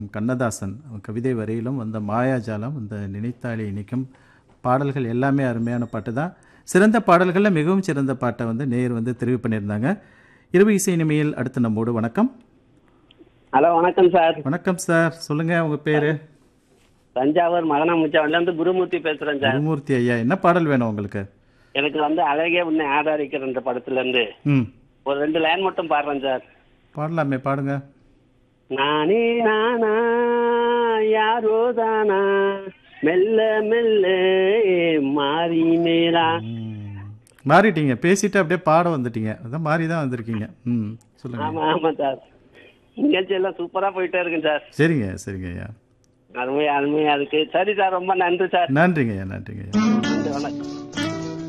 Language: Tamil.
கண்ணதாசன் கவிதை வரியிலும் அந்த மாயாஜாலம் அந்த நினைத்தாலே இனிக்கும் பாடல்கள் எல்லாமே அருமையான பாட்டு தான் சிறந்த பாடல்களில் மிகவும் சிறந்த பாட்டை வந்து நேர் வந்து தெரிவு பண்ணியிருந்தாங்க இரவு இசை இனிமையில் அடுத்து நம்மோடு வணக்கம் ஹலோ வணக்கம் சார் வணக்கம் சார் சொல்லுங்கள் உங்கள் பேர் தஞ்சாவூர் மகனாமுச்சாவில இருந்து குருமூர்த்தி பேசுறேன் சார் குருமூர்த்தி ஐயா என்ன பாடல் வேணும் உங்களுக்கு எனக்கு வந்து அழகே உன்னை ஆதரிக்கிற இந்த படத்துல இருந்து ம் ஒரு ரெண்டு லைன் மட்டும் பாடுறேன் சார் பாடலாமே பாடுங்க நானே நானா யாரோ தானா மெல்ல மெல்ல மாறி மேலா ம். மாறிட்டீங்க பேசிட்டு அப்படியே பாட வந்துட்டீங்க அதான் மாறி தான் வந்திருக்கீங்க ம் சொல்லுங்க ஆமா ஆமா சார் நிகழ்ச்சி எல்லாம் சூப்பரா போயிட்டே இருக்கு சார் சரிங்க சரிங்க ஐயா அருமையா அருமையா இருக்கு சரி சார் ரொம்ப நன்றி சார் நன்றிங்க ஐயா நன்றிங்க ஐயா நன்றி, வணக்கம்